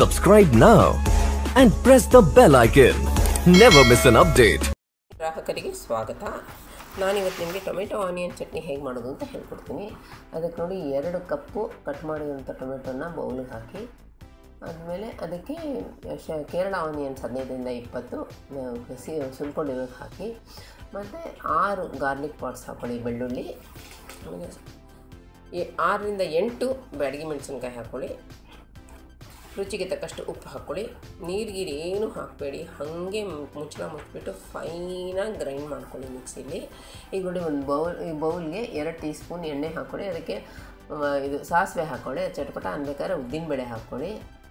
Subscribe now and press the bell icon. Never miss an update. ಗ್ರಾಹಕರಿಗೆ ಸ್ವಾಗತ ನಾನಿವತ್ತು ನಿಮಗೆ ಟೊಮೆಟೊ ಆನಿಯನ್ ಚಟ್ನಿ ಹೇಗೆ ಮಾಡೋದು ಅಂತ ಹೇಳ್ಕೊಡ್ತೀನಿ ಅದಕ್ಕೆ ನೋಡಿ ಎರಡು ಕಪ್ಪು ಕಟ್ ಮಾಡಿರೋಂಥ ಟೊಮೆಟೊನ ಬೌಲಿಗೆ ಹಾಕಿ ಆದಮೇಲೆ ಅದಕ್ಕೆ ಶ ಕೇರಳ ಆನಿಯನ್ಸ್ ಹದಿನೈದರಿಂದ ಇಪ್ಪತ್ತು ಆ, ಸಿ ಸುಲ್ಕೊಂಡಿರೋದು ಹಾಕಿ ಮತ್ತು ಆರು ಗಾರ್ಲಿಕ್ ಪಾಟ್ಸ್ ಹಾಕ್ಕೊಳ್ಳಿ ಬೆಳ್ಳುಳ್ಳಿ ಆಮೇಲೆ ಎ- ಆರರಿಂದ ಎಂಟು ಬ್ಯಾಡಗಿ ಮೆಣಸಿನ್ಕಾಯಿ ಹಾಕ್ಕೊಳ್ಳಿ ರುಚಿಗೆ ತಕ್ಕಷ್ಟು ಉಪ್ಪು ಹಾಕ್ಕೊಳ್ಳಿ ನೀರ್ಗೀರು ಏನು ಹಾಕಬೇಡಿ ಹಾಗೆ ಮುಚ್ಚಳ ಮುಚ್ಚಿಬಿಟ್ಟು ಫೈನಾಗಿ ಗ್ರೈಂಡ್ ಮಾಡ್ಕೊಳ್ಳಿ ಮಿಕ್ಸಿಲಿ ಈಗ ನೋಡಿ ಒಂದು ಬೌಲ್ ಈ ಬೌಲ್ಗೆ ಎರಡು ಟೀ ಸ್ಪೂನ್ ಎಣ್ಣೆ ಹಾಕ್ಕೊಳ್ಳಿ ಅದಕ್ಕೆ ಆ, ಇದು ಸಾಸಿವೆ ಹಾಕ್ಕೊಳ್ಳಿ ಅದು ಚಟಪಟ ಅನ್ಬೇಕಾದ್ರೆ ಉದ್ದಿನಬೇಳೆ ಹಾಕ್ಕೊಳ್ಳಿ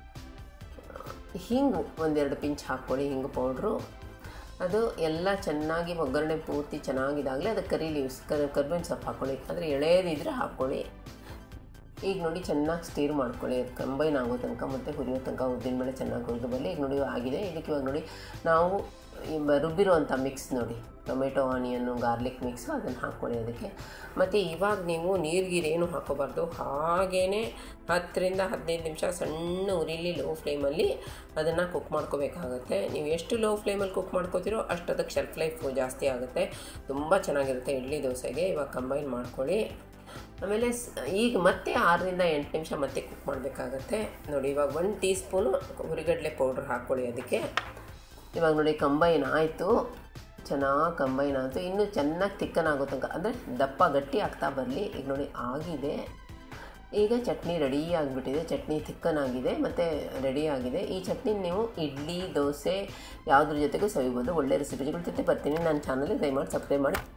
ಹಿಂಗು ಒಂದೆರಡು ಪಿಂಚ್ ಹಾಕ್ಕೊಳ್ಳಿ ಹಿಂಗು ಪೌಡ್ರು ಅದು ಎಲ್ಲ ಚೆನ್ನಾಗಿ ಒಗ್ಗರಣೆ ಪೂರ್ತಿ ಚೆನ್ನಾಗಿದಾಗಲೇ ಅದಕ್ಕೆ ಕರಿ ಲೀವ್ಸ್ ಕರ್ ಕರ್ಬೇವಿನ ಸೊಪ್ಪು ಹಾಕ್ಕೊಳ್ಳಿ ಅಂದರೆ ಎಳೆಯದಿದ್ರೆ ಹಾಕ್ಕೊಳ್ಳಿ ಈಗ ನೋಡಿ ಚೆನ್ನಾಗಿ ಸ್ಟೀರ್ ಮಾಡ್ಕೊಳ್ಳಿ ಅದು ಕಂಬೈನ್ ಆಗೋ ತನಕ ಮತ್ತು ಹುರಿಯೋ ತನಕ ಉದ್ದಿನಬೇಳೆ ಚೆನ್ನಾಗಿ ಹುರಿದು ಬರಲಿ ಈಗ ನೋಡಿ ಆಗಿದೆ ಇದಕ್ಕೆ ಇವಾಗ ನೋಡಿ ನಾವು ಈ ಬ- ರುಬ್ಬಿರುವಂಥ ಮಿಕ್ಸ್ ನೋಡಿ ಟೊಮೆಟೊ ಆನಿಯನ್ನು ಗಾರ್ಲಿಕ್ ಮಿಕ್ಸು ಅದನ್ನು ಹಾಕ್ಕೊಳ್ಳಿ ಅದಕ್ಕೆ ಮತ್ತು ಇವಾಗ ನೀವು ನೀರ್ಗೀರು ಏನು ಹಾಕೋಬಾರ್ದು ಹಾಗೇ ಹತ್ತರಿಂದ ಹದಿನೈದು ನಿಮಿಷ ಸಣ್ಣ ಉರಿಲಿ ಲೋ ಫ್ಲೇಮಲ್ಲಿ ಅದನ್ನು ಕುಕ್ ಮಾಡ್ಕೋಬೇಕಾಗತ್ತೆ ನೀವು ಎಷ್ಟು ಲೋ ಫ್ಲೇಮಲ್ಲಿ ಕುಕ್ ಮಾಡ್ಕೋತೀರೋ ಅಷ್ಟು ಅದಕ್ಕೆ ಶೆಲ್ಫ್ ಲೈಫ್ ಜಾಸ್ತಿ ಆಗುತ್ತೆ ತುಂಬ ಚೆನ್ನಾಗಿರುತ್ತೆ ಇಡ್ಲಿ ದೋಸೆಗೆ ಇವಾಗ ಕಂಬೈನ್ ಮಾಡ್ಕೊಳ್ಳಿ ಆಮೇಲೆ ಸ್- ಈಗ ಮತ್ತೆ ಆರರಿಂದ ಎಂಟು ನಿಮಿಷ ಮತ್ತೆ ಕುಕ್ ಮಾಡಬೇಕಾಗತ್ತೆ ನೋಡಿ ಇವಾಗ ಒಂದು ಟೀ ಸ್ಪೂನು ಹುರಿಗಡಲೆ ಪೌಡ್ರ್ ಹಾಕ್ಕೊಳ್ಳಿ ಅದಕ್ಕೆ ಇವಾಗ ನೋಡಿ ಕಂಬೈನ್ ಆಯಿತು ಚೆನ್ನಾಗಿ ಕಂಬೈನ್ ಆಯಿತು ಇನ್ನೂ ಚೆನ್ನಾಗಿ ತಿಕ್ಕನ್ ಆಗೋ ತನಕ ಅಂದರೆ ದಪ್ಪ ಗಟ್ಟಿ ಆಗ್ತಾ ಬರಲಿ ಈಗ ನೋಡಿ ಆಗಿದೆ ಈಗ ಚಟ್ನಿ ರೆಡಿ ಆಗಿಬಿಟ್ಟಿದೆ ಚಟ್ನಿ ತಿಕ್ಕನಾಗಿದೆ ಮತ್ತು ರೆಡಿ ಆಗಿದೆ ಈ ಚಟ್ನಿ ನೀವು ಇಡ್ಲಿ ದೋಸೆ ಯಾವುದ್ರ ಜೊತೆಗೂ ಸವಿಬೋದು ಒಳ್ಳೆ ರೆಸಿಪಿಗಳ ಜೊತೆ ಬರ್ತೀನಿ ನನ್ನ ಚಾನಲ್ಗೆ ದಯಮಾಡಿ ಸಬ್ಸ್ಕ್ರೈಬ್ ಮಾಡಿ